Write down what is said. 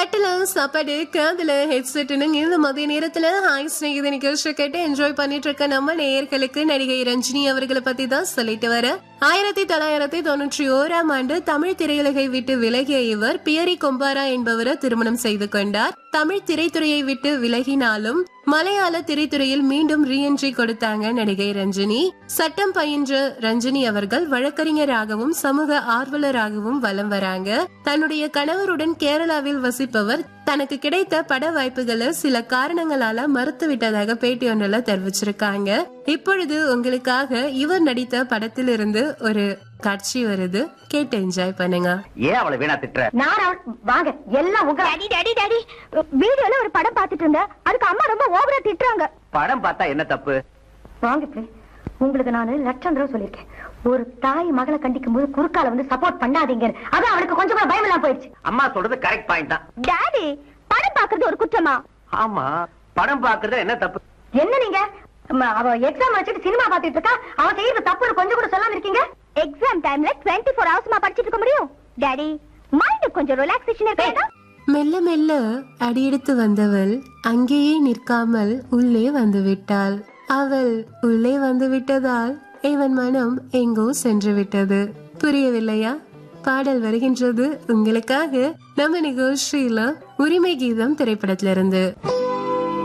கட்டில சாப்பாடு காதுல ஹெட்செட்னு இந்த மதிய நேரத்துல ஹாய் ஸ்நேகித நிகழ்ச்சி கேட்டு என்ஜாய் பண்ணிட்டு இருக்க நம்ம நேயர்களுக்கு நடிகை ரஞ்சினி அவர்களை பத்தி தான் சொல்லிட்டு வர ஆயிரத்தி தொள்ளாயிரத்தி தொண்ணூற்றி ஓராம் ஆண்டு தமிழ் திரையுலகை விட்டு விலகிய இவர் பியரி கொம்பாரா என்பவரை திருமணம் செய்து கொண்டார் தமிழ் திரைத்துறையை விட்டு விலகினாலும் மலையாள திரைத்துறையில் மீண்டும் ரீஎன்ட்ரி கொடுத்தாங்க நடிகை ரஞ்சினி சட்டம் பயின்ற ரஞ்சினி அவர்கள் வழக்கறிஞராகவும் சமூக ஆர்வலராகவும் வலம் வராங்க தன்னுடைய கணவருடன் கேரளாவில் வசிப்பவர் தனக்கு கிடைத்த பட வாய்ப்புகளை சில காரணங்களால மறுத்து விட்டதாக பேட்டி ஒன்றில் தெரிவிச்சிருக்காங்க இப்பொழுது உங்களுக்காக இவர் நடித்த படத்திலிருந்து ஒரு காட்சி வருது கேட்டு என்ஜாய் பண்ணுங்க ஏன் அவளை வீணா திட்டுற நான் அவள் வாங்க எல்லாம் உங்க டாடி டாடி டாடி வீடியோல ஒரு படம் பார்த்துட்டு இருந்தேன் அதுக்கு அம்மா ரொம்ப ஓவரா திட்டுறாங்க படம் பார்த்தா என்ன தப்பு வாங்க இப்படி உங்களுக்கு நான் லட்சம் தடவை சொல்லியிருக்கேன் ஒரு தாய் மகளை கண்டிக்கும் போது குறுக்கால வந்து சப்போர்ட் பண்ணாதீங்க அது அவளுக்கு கொஞ்சம் கூட பயம் எல்லாம் போயிடுச்சு அம்மா சொல்றது கரெக்ட் பாயிண்ட் தான் டாடி படம் பாக்குறது ஒரு குற்றமா ஆமா படம் பாக்குறது என்ன தப்பு என்ன நீங்க ம, அவ எக்ஸாம் வச்சுட்டு சினிமா பாத்துட்டு இருக்கா அவன் செய்யறது தப்புன்னு கொஞ்சம் கூட சொல்லாம இருக்கீங்க எக்ஸாம் டைம்ல டுவெண்ட்டி ஃபோர் ஹவர்ஸ்மா படிச்சிட்டு இருக்க முடியும் டாடி மைண்ட் கொஞ்சம் ரிலாக்ஸேஷன் இருக்கா மெல்ல மெல்ல அடியெடுத்து வந்தவள் அங்கேயே நிற்காமல் உள்ளே வந்து விட்டாள் அவள் உள்ளே வந்து விட்டதால் இவன் மனம் எங்கோ சென்று விட்டது புரியவில்லையா பாடல் வருகின்றது உங்களுக்காக நம்ம நிகழ்ச்சியில உரிமை கீதம் திரைப்படத்திலிருந்து